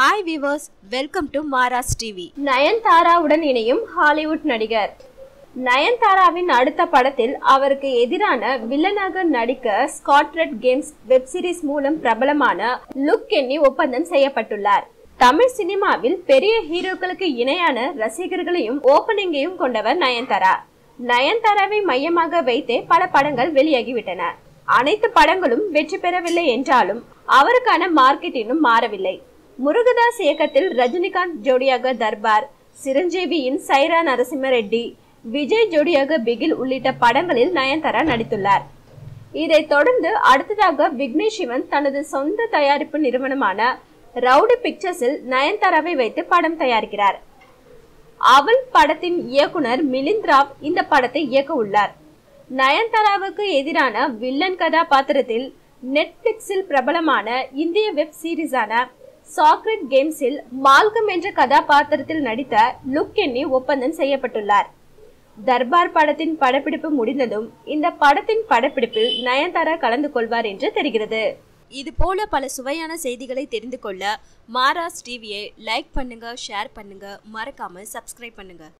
hi viewers welcome to Maaras TV நயன்தாராவுடன் இணையும் Hollywood நடிகர் நயன்தாராவின் அடுத்த படத்தில் அவருக்கு எதிரான வில்லனாக நடிக்க ஸ்காட்ரெட் கேம்ஸ் வெப் சீரிஸ் மூலம் பிரபலமான லுக் கென்னி ஒப்பந்தம் செய்யப்பட்டுள்ளார் தமிழ் சினிமாவில் பெரிய ஹீரோக்களுக்கு இணையான ரசிகர்களையும் ஓப்பனிங்கையும் கொண்டவர் நயன்தாரா நயன்தாராவை மையமாக வைத்தே பல படங்கள் வெளியாகிவிட்டன அனைத்து படங்களும் வெற்றி பெறவில்லை என்றாலும் அவருக்கான மார்க்கெட் இன்னும் மாறவில்லை முருகதாஸ் இயக்கத்தில் ரஜினிகாந்த் ஜோடியாக தர்பார் சிரஞ்சீவியின் சைரா நரசிம்ம ரெட்டி விஜய் ஜோடியாக பிகில் உள்ளிட்ட படங்களில் நயன்தாரா நடித்துள்ளார் இதைத் தொடர்ந்து அடுத்ததாக விக்னேஷ் சிவன் தனது சொந்த தயாரிப்பு நிறுவனமான ரவுடி பிக்சர்ஸில் நயன்தாராவை வைத்து படம் தயாரிக்கிறார் அவள் படத்தின் இயக்குனர் மிலிந்த் ராவ் இந்த படத்தை இயக்க உள்ளார் நயன்தாராவுக்கு எதிரான வில்லன் கதாபாத்திரத்தில் நெட்ஃபிளிக்ஸில் பிரபலமான இந்திய வெப் சீரிஸான சாக்ரெட் கேம்ஸில் மால்கம் என்ற கதாபாத்திரத்தில் நடித்த லுக் கென்னி ஒப்பந்தம் செய்யப்பட்டுள்ளார் தர்பார் படத்தின் படப்பிடிப்பு முடிந்ததும் இந்த படத்தின் படப்பிடிப்பில் நயன்தாரா கலந்து கொள்வார் என்று தெரிகிறது இது போல பல சுவையான செய்திகளை தெரிந்து கொள்ள மாராஸ் டிவியை லைக் பண்ணுங்க ஷேர் பண்ணுங்க மறக்காம சப்ஸ்கிரைப் பண்ணுங்க